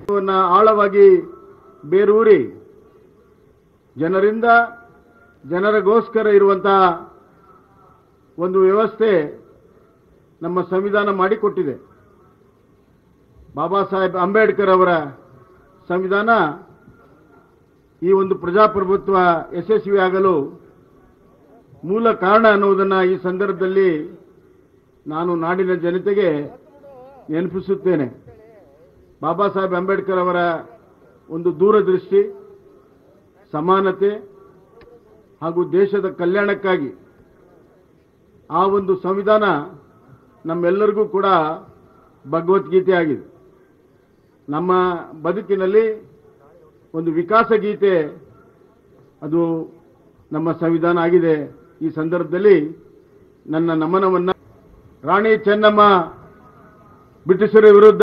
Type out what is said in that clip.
ವನ್ನ ಆಳವಾಗಿ ಬೇರೂರಿ ಜನರಿಂದ ಜನರಿಗೋಸ್ಕರ ಇರುವಂತಹ ಒಂದು ವ್ಯವಸ್ಥೆ ನಮ್ಮ ಸಂವಿಧಾನ ಮಾಡಿಕೊಟ್ಟಿದೆ ಬಾಬಾ ಸಾಹೇಬ್ ಅಂಬೇಡ್ಕರ್ ಅವರ ಸಂವಿಧಾನ ಈ ಒಂದು ಪ್ರಜಾಪ್ರಭುತ್ವ ಯಶಸ್ವಿಯಾಗಲು ಮೂಲ ಕಾರಣ ಅನ್ನುವುದನ್ನು ಈ ಸಂದರ್ಭದಲ್ಲಿ ನಾನು ನಾಡಿನ ಜನತೆಗೆ ನೆನಪಿಸುತ್ತೇನೆ ಬಾಬಾ ಸಾಹೇಬ್ ಅಂಬೇಡ್ಕರ್ ಅವರ ಒಂದು ದೂರದೃಷ್ಟಿ ಸಮಾನತೆ ಹಾಗೂ ದೇಶದ ಕಲ್ಯಾಣಕ್ಕಾಗಿ ಆ ಒಂದು ಸಂವಿಧಾನ ನಮ್ಮೆಲ್ಲರಿಗೂ ಕೂಡ ಭಗವದ್ಗೀತೆ ಆಗಿದೆ ನಮ್ಮ ಬದುಕಿನಲ್ಲಿ ಒಂದು ವಿಕಾಸ ಗೀತೆ ಅದು ನಮ್ಮ ಸಂವಿಧಾನ ಆಗಿದೆ ಈ ಸಂದರ್ಭದಲ್ಲಿ ನನ್ನ ನಮನವನ್ನ ರಾಣಿ ಚೆನ್ನಮ್ಮ ಬ್ರಿಟಿಷರ ವಿರುದ್ಧ